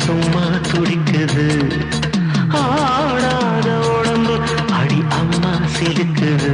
சும்மா துடிக்குது ஆடாத உடம்பு அடி அம்மா சிலுக்குது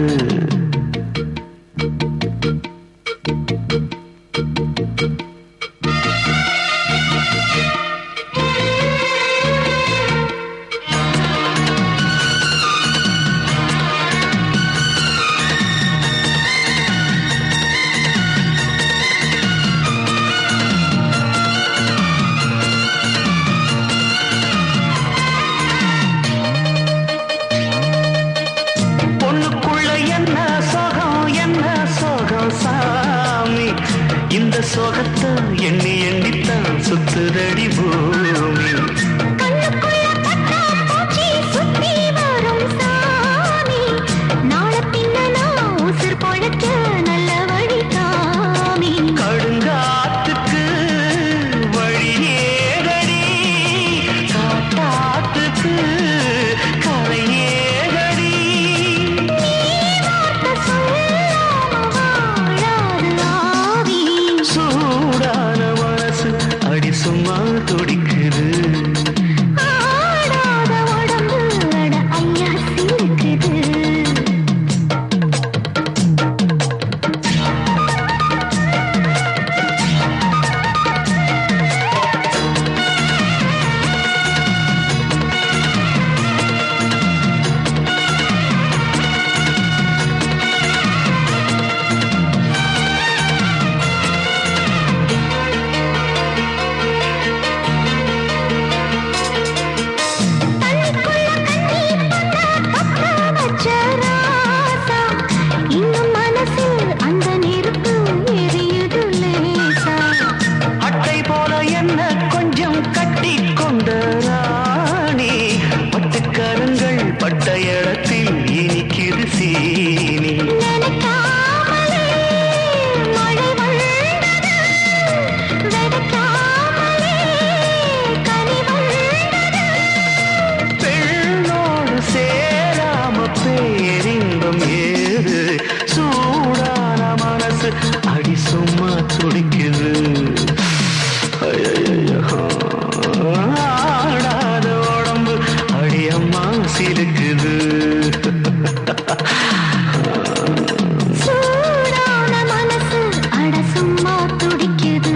பொண்ணுக்குள்ள என்ன சோகம் என்ன சோகம் சாமி இந்த சோகத்தை எண்ணி எண்ணித்தான் சுத்துதடி பூமி கண்ணுக்குள்ள பட்டா பூச்சி சுத்தி வரும் சாமி நாளை பின்ன நான் உசுர் பொழைக்க நல்ல வழி காமி கடுங்காத்துக்கு வழியேகடி காட்டாத்துக்கு கரையேகடி வார்த்தை சொல்லாம வாழாது ஆவி சூடான மனசு அடி சும்மா துடிக்குது ஆடாத உடம்பு அட ஐயா சிலுக்குது தண்ணிக்குள்ள கண்ணீர் பண்ண பத்த வச்ச ராசா இன்னும் மனசில் அந்த நெருப்பு எரியுது லேசா அட்டை போல என்ன கொஞ்சம் கட்டி கொண்ட ராணி பட்டுக்கரங்கள் பட்ட இடத்தில் இனிக்குது சீனி நினைக்காமலே மழை வந்தது வெடிக்காமலே கனி வந்தது பெண்ணோடு சேராம பேரின்பம் ஏது சூடான மனசு அடி சும்மா துடிக்குது ஐயையையோ. ஆடாத உடம்பு அடி அம்மா சிலுக்குது சூடான மனசு அட சும்மா துடிக்குது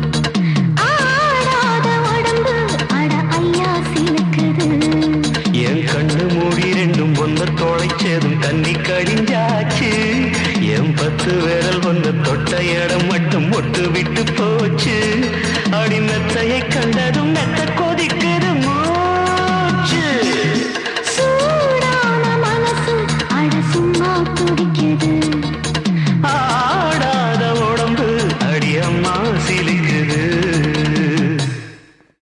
ஆடாத உடம்பு அட ஐயா சிலுக்குது என் கண்ணு மூடி ரெண்டும் ஒன்ன தொலைச்சதும் தண்ணி கடிஞ்சாச்சு என் பத்து விரல் ஒன்ன தொட்ட இடம் மட்டும் ஒட்டு விட்டு போச்சு அடி மெத்தையை கண்டதும் மெத்த கொதிக்குது மூச்சு சூடான மனசு அட சும்மா துடிக்குது